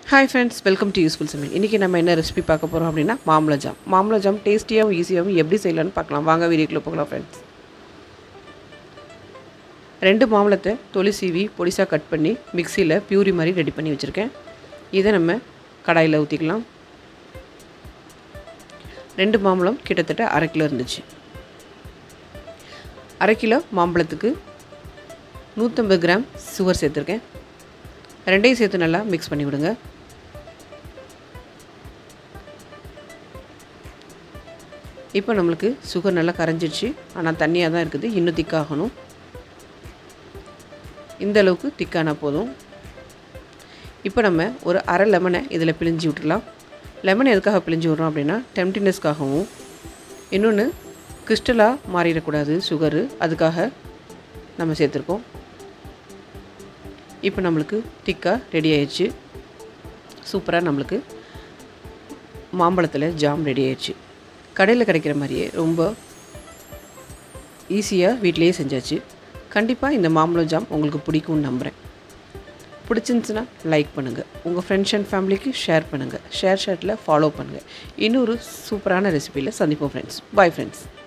hi friends welcome to useful சமையல் இன்றைக்கி நம்ம என்ன ரெசிபி பார்க்க போகிறோம் அப்படின்னா மாம்பழ ஜாம் மாம்பழ ஜாம் டேஸ்டியாகவும் ஈஸியாகவும் எப்படி செய்யலாம்னு பார்க்கலாம் வாங்க வீடியோக்குள்ளே போகலாம் ஃப்ரெண்ட்ஸ் ரெண்டு மாம்பழத்தை தொளி சீவி பொடிசாக கட் பண்ணி மிக்சியில் பியூரி மாதிரி ரெடி பண்ணி வச்சுருக்கேன் இதை நம்ம கடாயில் ஊற்றிக்கலாம் ரெண்டு மாம்பழம் கிட்டத்தட்ட அரை கிலோ இருந்துச்சு அரை கிலோ மாம்பழத்துக்கு நூற்றம்பது கிராம் சுகர் சேர்த்துருக்கேன் ரெண்டையும் சேர்த்து நல்லா மிக்ஸ் பண்ணி விடுங்க இப்போ நம்மளுக்கு சுகர் நல்லா கரைஞ்சிடுச்சு ஆனால் தண்ணியாக தான் இருக்குது இன்னும் திக்காகணும் இந்த அளவுக்கு திக்கானா போதும் இப்போ நம்ம ஒரு அரை லெமனை இதில் பிழிஞ்சு விட்டுடலாம் லெமன் எதுக்காக பிழிஞ்சு விட்றோம் அப்படின்னா டெம்டினஸ்க்காகவும் இன்னொன்று கிறிஸ்டலாக மாறிடக்கூடாது சுகரு அதுக்காக நம்ம சேர்த்துருக்கோம் இப்போ நம்மளுக்கு திக்காக ரெடி ஆயிடுச்சு சூப்பராக நம்மளுக்கு மாம்பழத்தில் ஜாம் ரெடி ஆயிடுச்சு கடையில் கிடைக்கிற மாதிரியே ரொம்ப ஈஸியாக வீட்டிலேயே செஞ்சாச்சு கண்டிப்பாக இந்த மாம்பழம் ஜாம் உங்களுக்கு பிடிக்கும்னு நம்புகிறேன் பிடிச்சிருந்துச்சுன்னா லைக் பண்ணுங்கள் உங்கள் ஃப்ரெண்ட்ஸ் அண்ட் ஃபேமிலிக்கு ஷேர் பண்ணுங்கள் ஷேர் ஷேட்டில் ஃபாலோ பண்ணுங்கள் இன்னொரு சூப்பரான ரெசிபியில் சந்திப்போம் ஃப்ரெண்ட்ஸ் பாய் ஃப்ரெண்ட்ஸ்